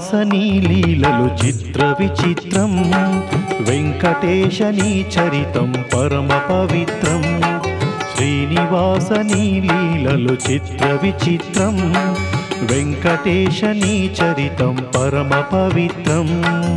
శ్రీనివాస నీ లీలలు చిత్ర విచిత్రం వెంకటేశ నీ చరితం పరమ పవిత్రం శ్రీనివాస నీ లీలలు చిత్ర విచిత్రం వెంకటేశ నీ చరితం పరమ పవిత్రం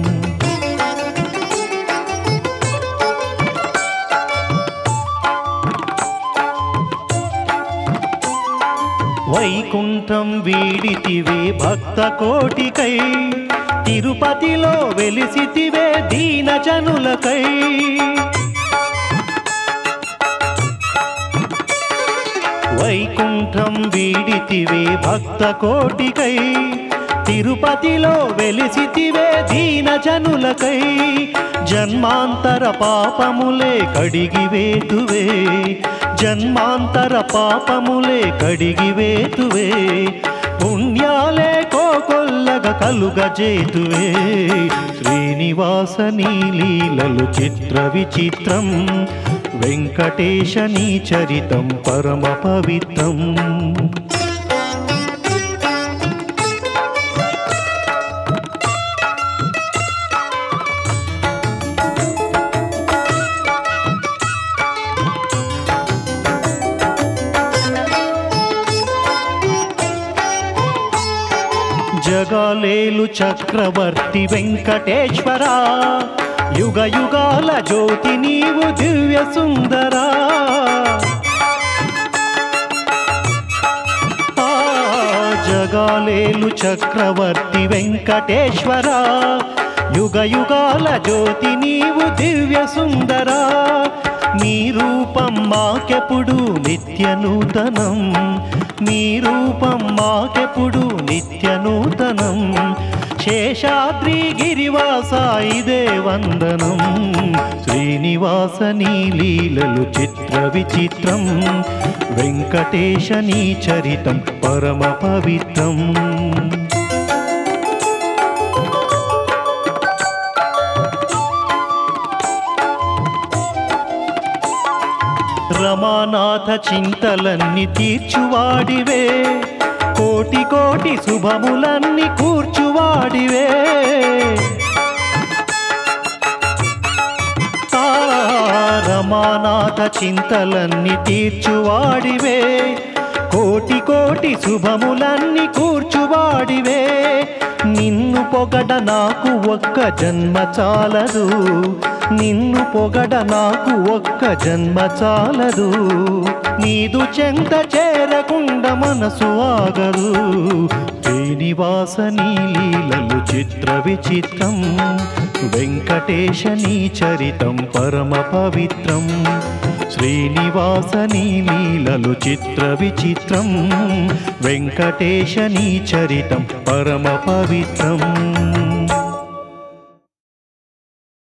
వైకుంఠం వీడితివే భక్త కోటికై తిరుపతిలో వెలిసితివే దీన జనులకై వైకుంఠం వీడితివే భక్త కోటికై తిరుపతిలో వెలిసితివే దీన జనులకై జన్మాంతర పాపములే కడిగివేతువే జన్మాంతర పాపములే కడిగివేతువే పుణ్యాలే కోకొల్లగ కలుగజేతువే శ్రీనివాస నీ లీలలు చిత్ర విచిత్రం వెంకటేశ నీ చరితం పరమ పవిత్రం జగాలేలు చక్రవర్తి వెంకటేశ్వర యుగ యుగాల జ్యోతి నీవు దివ్య సుందరా ఆ, జగాలేలు చక్రవర్తి వెంకటేశ్వర యుగ యుగాల జ్యోతి నీవు దివ్య సుందరా నీ రూపం మాకెప్పుడు నిత్య నూతనం నీ రూపం మాకెప్పుడు నిత్య నూతనం శేషాద్రి గిరివాస ఇదే వందనం శ్రీనివాస నీ లీలలు చిత్ర విచిత్రం వెంకటేశ నీ చరితం పరమ పవిత్రం రమానాథ చింతలన్నీ తీర్చువాడివే కోటి కోటి శుభములన్నీ కూర్చువాడివే ఆ, రమానాథ చింతలన్నీ తీర్చువాడివే కోటి కోటి శుభములన్నీ కూర్చువాడివే నిన్ను పొగడ నాకు ఒక్క జన్మ చాలదు నిన్ను పొగడ నాకు ఒక్క జన్మ చాలదు నీదు చెంత చేరకుండ మనసు ఆగదు శ్రీనివాస నీ లీలలు చిత్ర విచిత్రం వెంకటేశ నీ చరితం పరమ పవిత్రం శ్రీనివాస నీ లీలలు చిత్ర విచిత్రం వెంకటేశ నీ చరితం పరమ పవిత్రం